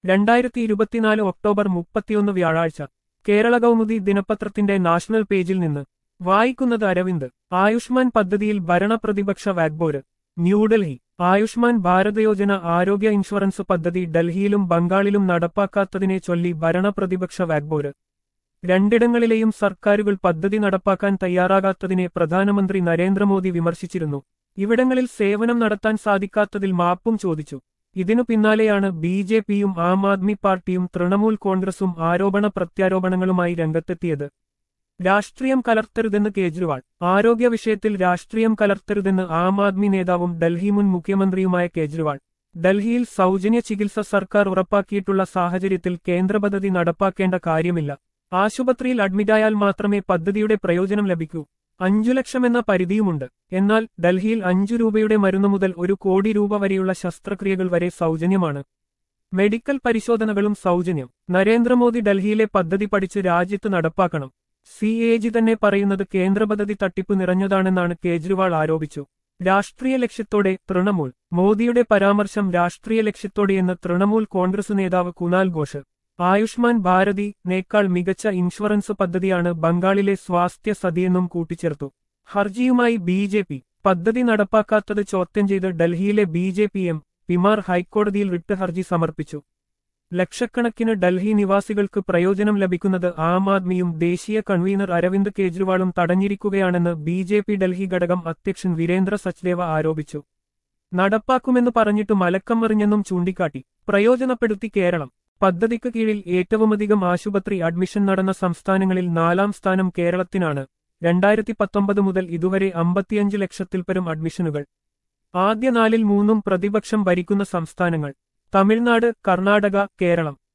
രണ്ടായിരത്തി ഇരുപത്തിനാല് ഒക്ടോബർ മുപ്പത്തിയൊന്ന് വ്യാഴാഴ്ച കേരള കൗമുദി ദിനപത്രത്തിന്റെ നാഷണൽ പേജിൽ നിന്ന് വായിക്കുന്നത് അരവിന്ദ് ആയുഷ്മാൻ പദ്ധതിയിൽ ഭരണപ്രതിപക്ഷ വാഗ്ബോര് ന്യൂഡൽഹി ആയുഷ്മാൻ ഭാരത് യോജന ആരോഗ്യ ഇൻഷുറൻസ് പദ്ധതി ഡൽഹിയിലും ബംഗാളിലും നടപ്പാക്കാത്തതിനെ ചൊല്ലി ഭരണപ്രതിപക്ഷ വാഗ്ബോര് രണ്ടിടങ്ങളിലെയും സർക്കാരുകൾ പദ്ധതി നടപ്പാക്കാൻ തയ്യാറാകാത്തതിനെ പ്രധാനമന്ത്രി നരേന്ദ്രമോദി വിമർശിച്ചിരുന്നു ഇവിടങ്ങളിൽ സേവനം നടത്താൻ സാധിക്കാത്തതിൽ മാപ്പും ചോദിച്ചു ഇതിനു പിന്നാലെയാണ് ബി ജെ പിയും ആം ആദ്മി പാർട്ടിയും തൃണമൂൽ കോൺഗ്രസും ആരോപണ പ്രത്യാരോപണങ്ങളുമായി രംഗത്തെത്തിയത് രാഷ്ട്രീയം കലർത്തരുതെന്ന് കേജ്രിവാൾ ആരോഗ്യ വിഷയത്തിൽ രാഷ്ട്രീയം കലർത്തരുതെന്ന് ആം ആദ്മി നേതാവും ഡൽഹി മുൻ മുഖ്യമന്ത്രിയുമായ കേജ്രിവാൾ ഡൽഹിയിൽ സൗജന്യ ചികിത്സ സർക്കാർ ഉറപ്പാക്കിയിട്ടുള്ള സാഹചര്യത്തിൽ കേന്ദ്ര പദ്ധതി നടപ്പാക്കേണ്ട കാര്യമില്ല ആശുപത്രിയിൽ അഡ്മിറ്റായാൽ മാത്രമേ പദ്ധതിയുടെ പ്രയോജനം ലഭിക്കൂ അഞ്ചു ലക്ഷമെന്ന പരിധിയുമുണ്ട് എന്നാൽ ഡൽഹിയിൽ അഞ്ചു രൂപയുടെ മരുന്ന് മുതൽ ഒരു കോടി രൂപ വരെയുള്ള ശസ്ത്രക്രിയകൾ വരെ സൗജന്യമാണ് മെഡിക്കൽ പരിശോധനകളും സൗജന്യം നരേന്ദ്രമോദി ഡൽഹിയിലെ പദ്ധതി പഠിച്ച് രാജ്യത്ത് നടപ്പാക്കണം സി എ ജി തന്നെ പറയുന്നത് കേന്ദ്ര പദ്ധതി തട്ടിപ്പ് നിറഞ്ഞതാണെന്നാണ് കേജ്രിവാൾ ആരോപിച്ചു രാഷ്ട്രീയ ലക്ഷ്യത്തോടെ തൃണമൂൽ മോദിയുടെ പരാമർശം രാഷ്ട്രീയ ലക്ഷ്യത്തോടെയെന്ന് തൃണമൂൽ കോൺഗ്രസ് നേതാവ് കുനാൽ ഘോഷ് ആയുഷ്മാൻ ഭാരതി നേക്കാൾ മികച്ച ഇൻഷുറൻസ് പദ്ധതിയാണ് ബംഗാളിലെ സ്വാസ്ഥ്യ സതിയെന്നും കൂട്ടിച്ചേർത്തു ഹർജിയുമായി ബി ജെ പി പദ്ധതി നടപ്പാക്കാത്തത് ചോദ്യം ചെയ്ത് ഡൽഹിയിലെ ബി ജെ പി എം പിമാർ ഹൈക്കോടതിയിൽ റിട്ട് ഹർജി സമർപ്പിച്ചു ലക്ഷക്കണക്കിന് ഡൽഹി നിവാസികൾക്ക് പ്രയോജനം ലഭിക്കുന്നത് ആം ആദ്മിയും ദേശീയ കൺവീനർ അരവിന്ദ് കെജ്രിവാളും തടഞ്ഞിരിക്കുകയാണെന്ന് ബി ജെ പി ഡൽഹി ഘടകം അധ്യക്ഷൻ വീരേന്ദ്ര സച്ദേവ ആരോപിച്ചു നടപ്പാക്കുമെന്ന് പറഞ്ഞിട്ട് മലക്കം മറിഞ്ഞെന്നും ചൂണ്ടിക്കാട്ടി പ്രയോജനപ്പെടുത്തി കേരളം പദ്ധതിക്ക് കീഴിൽ ഏറ്റവുമധികം ആശുപത്രി അഡ്മിഷൻ നടന്ന സംസ്ഥാനങ്ങളിൽ നാലാം സ്ഥാനം കേരളത്തിനാണ് രണ്ടായിരത്തി പത്തൊമ്പത് മുതൽ ഇതുവരെ അമ്പത്തിയഞ്ച് ലക്ഷത്തിൽപ്പരം അഡ്മിഷനുകൾ ആദ്യ നാലിൽ മൂന്നും പ്രതിപക്ഷം ഭരിക്കുന്ന സംസ്ഥാനങ്ങൾ തമിഴ്നാട് കർണാടക കേരളം